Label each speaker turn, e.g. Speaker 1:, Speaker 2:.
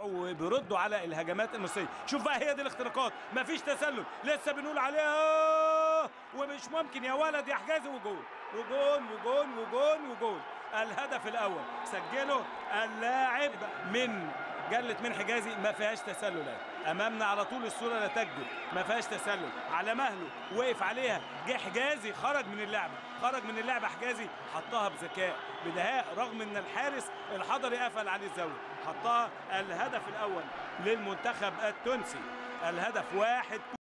Speaker 1: وبيردوا على الهجمات المصريه شوف بقى هي دي الاختراقات مفيش تسلل لسه بنقول عليها ومش ممكن يا ولد يا حجازي وجول وجول وجول وجول وجول الهدف الاول سجله اللاعب من جلت من حجازي ما فيهاش تسلل اهي. امامنا على طول الصوره لا تكذب ما فيهاش تسلل على مهله وقف عليها جه حجازي خرج من اللعبه خرج من اللعبه حجازي حطها بذكاء بدهاء رغم ان الحارس الحضري قفل عليه الزاويه حطها الهدف الاول للمنتخب التونسي الهدف واحد